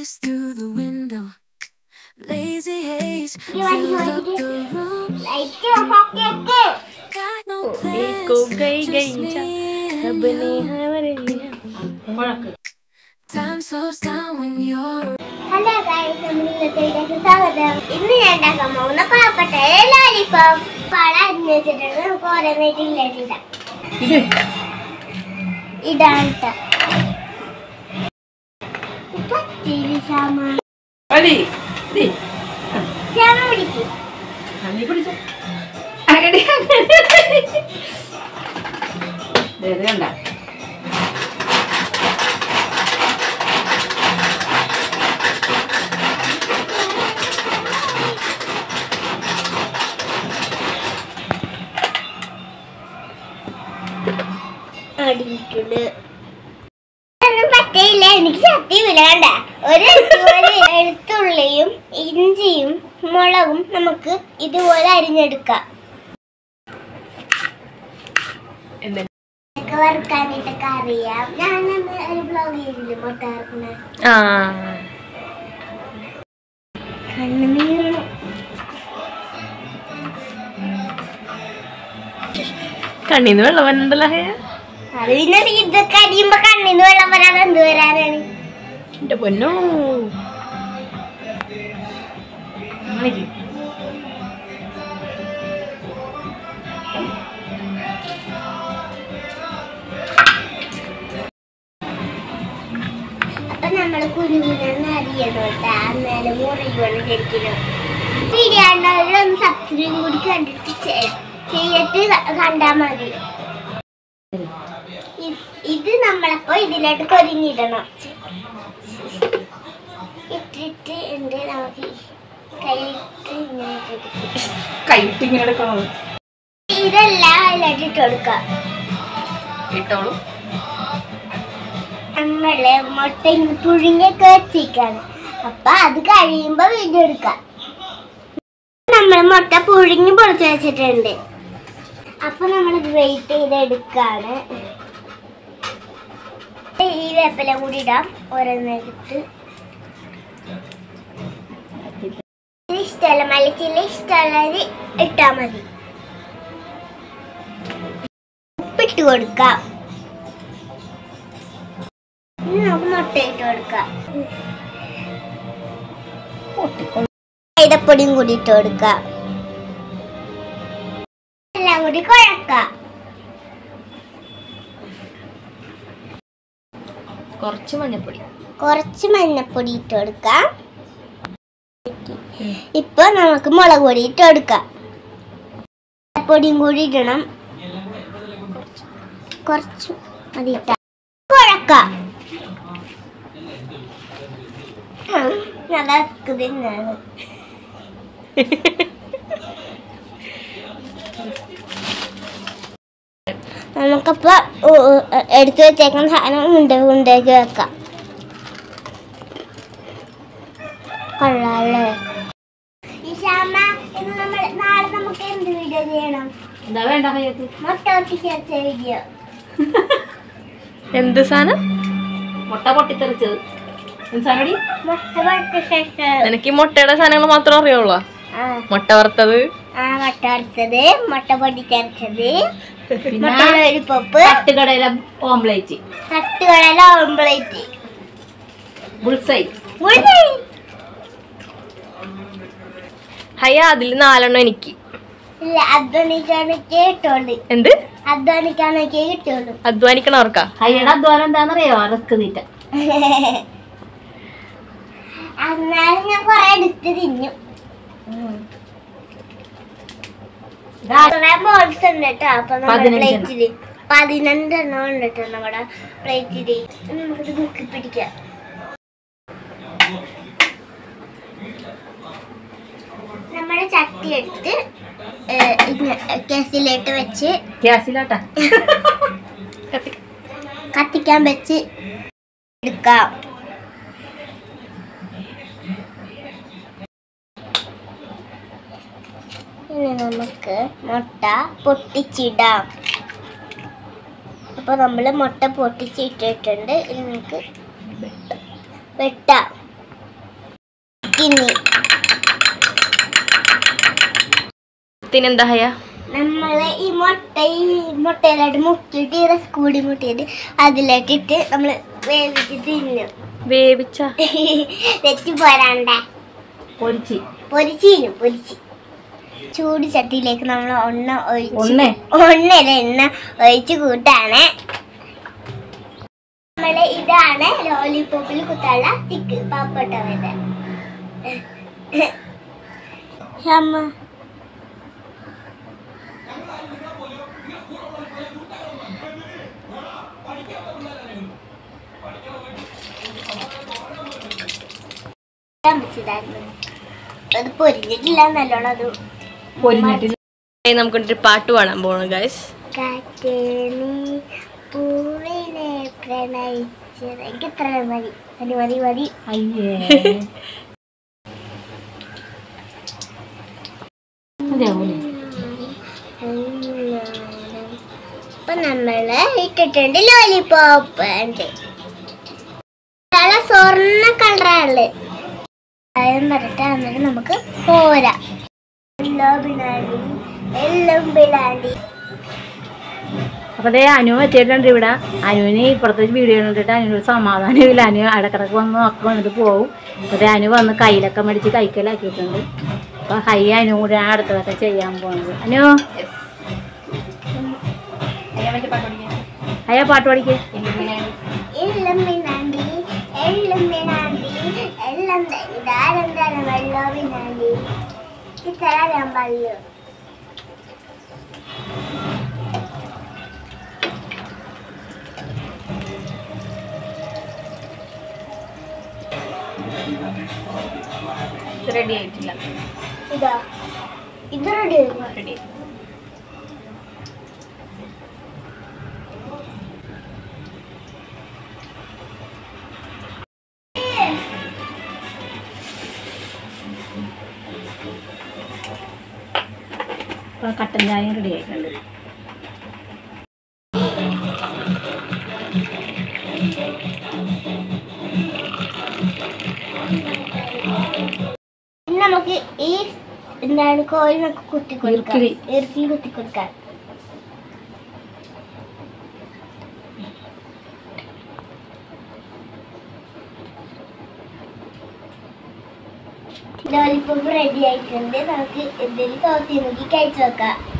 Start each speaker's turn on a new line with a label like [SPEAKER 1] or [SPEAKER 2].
[SPEAKER 1] eyes through the window. Lazy haze
[SPEAKER 2] You want to
[SPEAKER 1] filled
[SPEAKER 2] go
[SPEAKER 1] up
[SPEAKER 2] to
[SPEAKER 1] the room.
[SPEAKER 2] Light ഓഫാക്കിയൊക്കെ
[SPEAKER 1] Got no
[SPEAKER 3] देखो
[SPEAKER 1] plans,
[SPEAKER 3] गई गई
[SPEAKER 1] just
[SPEAKER 3] जा,
[SPEAKER 1] me and
[SPEAKER 3] अब
[SPEAKER 1] you.
[SPEAKER 3] नहीं हमारे लिए
[SPEAKER 1] Time slows down when you're
[SPEAKER 2] hello guys നമ്മൾ ഇന്നത്തെ വീഡിയോക്ക് സ്വാഗതം ഇന്ന് ഞാൻ ഉണ്ടാക്കാൻ പോകുന്ന പാവപ്പെട്ട ലാലിപ്പം പഴ അരിഞ്ഞ് വെച്ചിട്ടുണ്ട് നമുക്ക് ഓരോന്നായിട്ട് ഇല്ലാട്ടിടാം ഇടാട്ട പറ്റിയില്ല ശ്യാമ
[SPEAKER 3] അടി ദേ,
[SPEAKER 2] ശ്യാമ പിടിക്കും
[SPEAKER 3] ആ, നീ പിടിച്ചോ അങ്ങനെ ദേ, ഇത് കണ്ട
[SPEAKER 2] അടിയിട്ടുണ്ട് ഒന്നും പറ്റിയില്ല എനിക്ക് സത്യമില്ല കണ്ട ഒരു ഇതുപോലെ എഴുത്തുള്ളിയും ഇഞ്ചിയും മുളകും നമുക്ക് ഇതുപോലെ അരിഞ്ഞെടുക്കാം
[SPEAKER 3] എന്താ
[SPEAKER 2] ഇതൊക്കെ വറുക്കാനായിട്ടൊക്കെ അറിയാം ഞാനന്ന് ഒരു ബ്ലോഗ് ചെയ്തില്ല മുട്ട വറുക്കുന്ന
[SPEAKER 3] ആ
[SPEAKER 2] കണ്ണു നീറണം
[SPEAKER 3] കണ്ണീന്ന് വെള്ളം വരണ്ടല്ലോ ഹേ
[SPEAKER 2] അത് പിന്നെ ഇതൊക്കെ അരിയുമ്പോ കണ്ണിന്ന് വെള്ളം വരാതെ എന്ത് വരാനാണ്
[SPEAKER 3] എന്റെ പൊന്നോ
[SPEAKER 2] അപ്പൊ നമ്മള് കുരുവിനെന്ന് അറിയണം കേട്ടോ അന്നേരം മുറിയുവാണ് ശരിക്കും വീഡിയോകളിലൊന്ന് സബ്സ്ക്രൈബ് കൂടി കണ്ടിട്ട് ചെ- ചെയ്തിട്ട് ക- കണ്ടാ മതി ഇ- ഇത് നമ്മളപ്പോ ഇതിലോട്ട് കൊരിഞ്ഞിടണം ഇട്ടിട്ട് ഉണ്ട് നമുക്ക് കയ്യിട്ട് ഇങ്ങനെ എടുക്കും
[SPEAKER 3] കൈട്ട് ഇങ്ങനെ എടുക്കണത്
[SPEAKER 2] ഇതെല്ലാം അതിലോട്ട് ഇട്ട് കൊടുക്കാം
[SPEAKER 3] ഇട്ടോളൂ
[SPEAKER 2] നമ്മള് മുട്ട ഇങ്ങനെ പുഴുങ്ങിയൊക്കെ വെച്ചിരിക്കാണ് അപ്പൊ അത് കഴിയുമ്പോ വീഡിയോ എടുക്കാം നമ്മൾ മുട്ട പുഴുങ്ങി പൊളിച്ച് വെച്ചിട്ടുണ്ട് അപ്പൊ നമ്മൾ ഇത് വെയിറ്റ് ചെയ്ത് എടുക്കാണ് ഈ വേപ്പില കൂടി ഇടാം ഓരോന്നെടുത്ത് ഇത് ഇഷ്ടമല്ല മല്ലിച്ചില്ല ഇഷ്ടമുള്ളത് ഇട്ടാ മതി ഉപ്പിട്ട് കൊടുക്കാം ഇനി നമുക്ക് മുട്ട ഇട്ട് കൊടുക്കാം മൈദപ്പൊടിയും കൂടി ഇട്ട് കൊടുക്കാം എല്ലാം കൂടി കുഴക്കാം
[SPEAKER 3] കുറച്ച് മഞ്ഞപ്പൊടി
[SPEAKER 2] കുറച്ച് മഞ്ഞപ്പൊടി ഇട്ട് കൊടുക്കാം ഇപ്പൊ നമുക്ക് മുളക് പൊടി ഇട്ട് കൊടുക്കാം പൊടിയും കൂടി ഇടണം കുറച്ച് മതി ഇട്ടാ കുഴക്കാം ഉം, നല്ല തിന്നാണ് നമുക്കപ്പോ ഉ- ഉ- എടുത്തു വെച്ചേക്കുന്ന സാധനം ഉണ്ട ഉണ്ടാക്കി വെക്കാം കൊള്ളാല്ലേ നാളെ നമുക്ക് എന്ത് വീഡിയോ ചെയ്യണം
[SPEAKER 3] എന്താ വേണ്ട കയ്യത്ത്
[SPEAKER 2] മുട്ട ഒട്ടിച്ചേർച്ച വീഡിയോ
[SPEAKER 3] എന്ത് സാധനം മുട്ട പൊട്ടിത്തെറിച്ചത് സാധനടി
[SPEAKER 2] മുട്ട പൊട്ടിച്ചേർച്ച
[SPEAKER 3] നിനക്ക് ഈ മുട്ടയുടെ സാധനങ്ങൾ മാത്രമേ അറിയുള്ളൂ
[SPEAKER 2] ആ
[SPEAKER 3] മുട്ട വറുത്തത്
[SPEAKER 2] ആ മുട്ട വറുത്തത് മുട്ട പൊട്ടിച്ചേർച്ചത് മുട്ട ലോലിപ്പോപ്പ്
[SPEAKER 3] തട്ടുകടയിലെ ഓംലേറ്റ്
[SPEAKER 2] തട്ടുകളെല്ല ഓംപ്ലേറ്റ്
[SPEAKER 3] ബുൾസൈ ഹയ അതിൽ നാലെണ്ണം എനിക്ക്
[SPEAKER 2] ഇല്ല അധ്വാനിക്കാനൊക്കെ കിട്ടുള്ളൂ
[SPEAKER 3] എന്ത്
[SPEAKER 2] അധ്വാനിക്കാനൊക്കെ കിട്ടുള്ളൂ
[SPEAKER 3] അധ്വാനിക്കണവർക്കാ ഹയ്യയുടെ അധ്വാനം എന്താണെന്നറിയോ റിസ്ക് തീറ്റ
[SPEAKER 2] എന്നാലും ഞാൻ കൊറേ എടുത്ത് തിന്നു കൊറേ ബോൾസ് ഉണ്ട് കേട്ടോ അപ്പൊ നമ്മുടെ
[SPEAKER 3] പതിനഞ്ചെണ്ണം.
[SPEAKER 2] പ്ലേറ്റില് പതിനഞ്ചെണ്ണം ഉണ്ട് കേട്ടോ നമ്മുടെ പ്ലേറ്റില് നമുക്കിത് മുക്കി പിടിക്കാം നമ്മുടെ ചട്ടി എടുത്ത് കേസിലിട്ട് വെച്ച്
[SPEAKER 3] ഗ്യാസിലാട്ടാ
[SPEAKER 2] കത്തിക്കാൻ വെച്ച് എടുക്കാം ഇനി നമുക്ക് മുട്ട പൊട്ടിച്ചിടാം അപ്പൊ നമ്മൾ മുട്ട പൊട്ടിച്ചിട്ടിട്ടുണ്ട് ഇനി നമുക്ക് വെട്ടാം തിന്നി
[SPEAKER 3] പിന്നെന്താ ഹയ
[SPEAKER 2] നമ്മള് ഈ മുട്ട ഈ മുട്ടയിലായിട്ട് മുക്കിയിട്ട് ഈ റസ്ക് കൂടി മുട്ടിയിട്ട് അതിലിട്ടിട്ട് നമ്മള് വേവിച്ച് തിന്നും
[SPEAKER 3] വേവിച്ച
[SPEAKER 2] തെറ്റി പോരാണ്ടേ
[SPEAKER 3] പൊരിച്ച്
[SPEAKER 2] പൊരിച്ചില്ല പൊരിച്ച് ചൂട് ചട്ടിയിലേക്ക് നമ്മൾ ഒണ്ണ ഒഴിച്ച്
[SPEAKER 3] ഒന്നേ?
[SPEAKER 2] ഒന്നര എണ്ണ ഒഴിച്ച് കൂട്ടാണ് നമ്മള് ഇതാണ് ലോലിപോപ്പിൽ കുത്താനുള്ള ചിക്ക് പാപ്പട്ട വേദ അമ്മ വെച്ചതായിരുന്നു അത് പൊരിഞ്ഞിട്ടില്ല നല്ലോണം അത്
[SPEAKER 3] പൊരിഞ്ഞിട്ടില്ല നമുക്കൊരു പാട്ട് പാടാൻ പോകണം ഗൈസ്
[SPEAKER 2] കാറ്റേ നീ പൂവിനെ പ്രണയിച്ചത് എനിക്ക് ഇത്ര മതി മതി മതി മതി
[SPEAKER 3] അയ്യേ അതേപോലെ
[SPEAKER 2] അപ്പൊ നമ്മള് ഇട്ടിട്ടുണ്ട് ലോലിപോപ്പ് ഉണ്ട് നല്ല സ്വർണ്ണ കളറാണ് അതായത് പറഞ്ഞിട്ട് അന്നേരം നമുക്ക് പോരാ എല്ലാം ബിലാണ്ടി എല്ലാം ബിലാണ്ടി
[SPEAKER 3] അപ്പൊ അതേ അനു വെച്ചിട്ടുണ്ട് ഇവിടെ അനുവിന് ഇപ്പുറത്തെ വീഡിയോ കണ്ടിട്ട് അനുവിന് സമാധാനമില്ല അനു ഇടക്കിടക്ക് വന്ന് ഒക്കെ വന്നിട്ട് പോകും അപ്പൊ ദേ അനു വന്ന് കയ്യിലൊക്കെ മേടിച്ച് കൈക്കലാക്കിയിട്ടുണ്ട് അപ്പൊ ഹൈ അനു കൂടെ ഞാൻ അടുത്തതൊക്കെ ചെയ്യാൻ പോകുന്നത് അനു അയ്യാ പാട്ട് പഠിക്കേ
[SPEAKER 2] എല്ലാം ബിലാണ്ടി എല്ലാം ബിലാണ്ടി എല്ലാം ധാരം ധാരം വെള്ളം ബിലാണ്ടി ഇത്ര ഞാൻ പറയൂ
[SPEAKER 3] റെഡി ആയിട്ടില്ല
[SPEAKER 2] ഇതാ ഇത് റെഡി
[SPEAKER 3] റെഡി ഇപ്പൊ കട്ടൻ ചായ റെഡി ആയിട്ടുണ്ട്
[SPEAKER 2] ഇനി നമുക്ക് ഈ എന്താണ് കോഴി നമുക്ക് കുത്തി കൊടുക്കാം
[SPEAKER 3] ഈർക്കിലി.
[SPEAKER 2] ഈർക്കിലി കുത്തി കൊടുക്കാം ലോലിപ്പോപ്പ് റെഡി ആയിട്ടുണ്ട് നമുക്ക് എന്തെങ്കിലും സോസ് നോക്കി കഴിച്ചു നോക്കാം